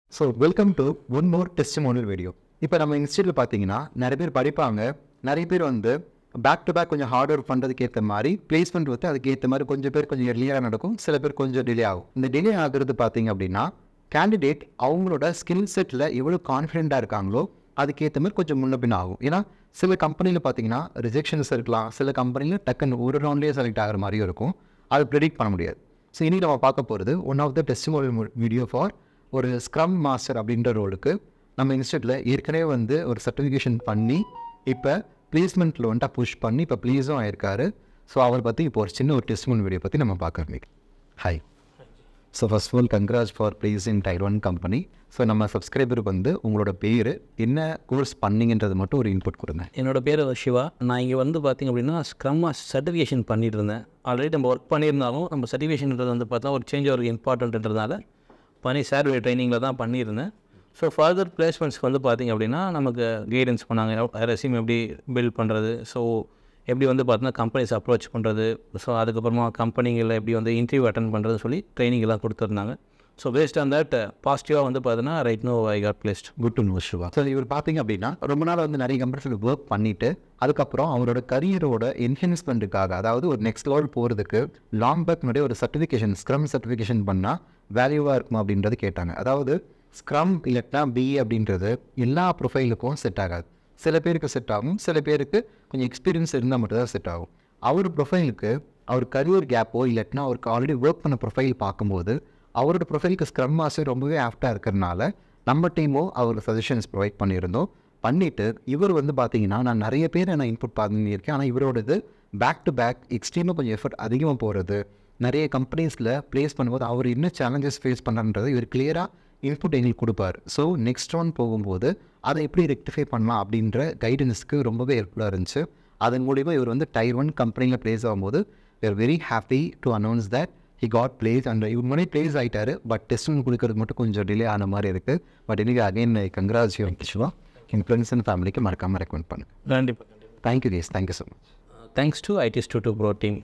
so welcome to one more testimonial video இப்போ நம்ம இன்ஸ்டியூட்டில் பார்த்தீங்கன்னா நிறைய பேர் படிப்பாங்க நிறைய பேர் வந்து பேக் டு பேக் கொஞ்சம் ஹார்ட் ஒர்க் பண்ணுறதுக்கு ஏற்ற மாதிரி பிளேஸ்மெண்ட் வந்து அதுக்கு ஏற்ற மாதிரி கொஞ்சம் பேர் கொஞ்சம் எர்லியாக நடக்கும் சில பேர் கொஞ்சம் டிலே ஆகும் இந்த டிலே ஆகுறது பார்த்தீங்க அப்படின்னா கேண்டிடேட் அவங்களோட ஸ்கில் செட்டில் எவ்வளோ கான்ஃபிடென்ட்டாக இருக்காங்களோ அதுக்கேற்ற மாதிரி கொஞ்சம் முன்ன பின்ன ஆகும் ஏன்னா சில கம்பெனியில் பார்த்தீங்கன்னா ரிஜெக்ஷன்ஸ் இருக்கலாம் சில கம்பெனியில் டக்குன்னு ஒரு ரவுண்ட்லேயே செலக்ட் ஆகிற மாதிரியும் இருக்கும் அது ப்ரெடிக்ட் பண்ண முடியாது ஸோ இன்றைக்கி நம்ம பார்க்க போகிறது one of the testimonial video for ஒரு ஸ்க்ரம் மாஸ்டர் அப்படின்ற ரோலுக்கு நம்ம இன்ஸ்டியூட்டில் ஏற்கனவே வந்து ஒரு சர்டிஃபிகேஷன் பண்ணி இப்போ பிளேஸ்மெண்ட்டில் வந்துட்டு புஷ் பண்ணி இப்போ ப்ளீஸும் ஆயிருக்காரு ஸோ அவர் பற்றி இப்போ ஒரு சின்ன ஒரு டெஸ்டிமோனியல் வீடியோ பற்றி நம்ம பார்க்க hi so first of all congrats for place in tier one company so நம்ம சப்ஸ்கிரைபருக்கு வந்து உங்களோட பேர் என்ன கோர்ஸ் பண்ணீங்கன்றது மட்டும் ஒரு இன்புட் கொடுங்க என்னோட பேர் சிவா நான் இங்கே வந்து பார்த்திங்க அப்படின்னா ஸ்க்ரம் சர்டிஃபிகேஷன் பண்ணிட்டு இருந்தேன் ஆல்ரெடி நம்ம ஒர்க் பண்ணியிருந்தாலும் நம்ம சர்டிஃபிகேஷன்ன்றது வந்து பார்த்தா ஒரு சேஞ்ச் ஒரு இம்பார்ட்டன்ட்ன்றதுனால பண்ணி சார் ட்ரைனிங்கில் தான் பண்ணியிருந்தேன் ஸோ ஃபர்தர் பிளேஸ்மெண்ட்ஸ்க்கு வந்து பார்த்திங்க அப்படின்னா நமக்கு கைடன்ஸ் பண்ணாங்க ரெசியூம் எப்படி பில்ட் பண்ணுறது ஸோ எப்படி வந்து பார்த்தீங்கன்னா கம்பெனிஸ் அப்ரோச் பண்ணுறது ஸோ அதுக்கப்புறமா கம்பெனிகளில் எப்படி வந்து இன்டர்வியூ அட்டன் பண்ணுறதுன்னு சொல்லி ட்ரைனிங் எல்லாம் கொடுத்துருந்தாங்க ஸோ பேஸ்ட் ஆன் தட் பாசிட்டிவாக வந்து பார்த்தீங்கன்னா right no I got placed good to know Siva so இவர் பார்த்தீங்க அப்படின்னா ரொம்ப நாள் வந்து நிறைய கம்பெனிஸில் ஒர்க் பண்ணிட்டு அதுக்கப்புறம் அவரோட கரியரோட என்ஹென்ஸ்மெண்ட்டுக்காக அதாவது ஒரு நெக்ஸ்ட் லெவல் போகிறதுக்கு லாங் பேக் முன்னாடி ஒரு சர்டிஃபிகேஷன் ஸ்க்ரம் சர்டிஃபிகேஷன் பண்ணால் வேல்யூவாக இருக்குமா அப்படின்றது கேட்டாங்க அதாவது ஸ்க்ரம் இல்லைன்னா பிஏ அப்படின்றது எல்லா ப்ரொஃபைலுக்கும் செட் ஆகாது சில பேருக்கு செட் ஆகும் சில பேருக்கு கொஞ்சம் எக்ஸ்பீரியன்ஸ் இருந்தால் மட்டும் தான் செட் ஆகும் அவர் ப்ரொஃபைலுக்கு அவர் கரியர் கேப்போ இல்லாட்டினா அவருக்கு ஆல்ரெடி ஒர்க் பண்ண ப்ரொஃபைல் பார்க்கும்போது அவரோட ப்ரொஃபைலுக்கு ஸ்க்ரம் மாஸ்டர் ரொம்பவே ஆஃப்டாக இருக்கிறனால நம்ம டீமும் அவர் சஜஷன்ஸ் ப்ரொவைட் பண்ணியிருந்தோம் பண்ணிவிட்டு இவர் வந்து பார்த்தீங்கன்னா நான் நிறைய பேர் நான் இன்புட் பண்ணியிருக்கேன் ஆனால் இவரோடது பேக் டு பேக் எக்ஸ்ட்ரீமாக கொஞ்சம் எஃபர்ட் அதிகமாக போகிறது நிறைய கம்பெனிஸில் ப்ளேஸ் பண்ணும்போது அவர் என்ன சேலஞ்சஸ் ஃபேஸ் பண்ணுறன்றது இவர் கிளியராக இன்புட் எங்களுக்கு கொடுப்பார் ஸோ நெக்ஸ்ட் ரவுண்ட் போகும்போது அதை எப்படி ரெக்டிஃபை பண்ணலாம் அப்படின்ற கைடன்ஸ்க்கு ரொம்பவே ஹெல்ப்ஃபுல்லாக இருந்துச்சு அதன் மூலிமா இவர் வந்து டயர் ஒன் கம்பெனியில் ப்ளேஸ் ஆகும்போது we are very happy to announce that he got place and இவர் முன்னாடி பிளேஸ் ஆகிட்டாரு பட் டெஸ்ட் கொடுக்கறது மட்டும் கொஞ்சம் டிலே ஆன மாதிரி இருக்குது பட் இன்னைக்கு அகைன் கங்க்ராஜ் சிவா என் ஃப்ரெண்ட்ஸ் அண்ட் ஃபேமிலிக்கு மறக்காமல் ரெக்கமெண்ட் பண்ணுங்க கண்டிப்பாக thank you guys thank you so much thanks to IT studio pro team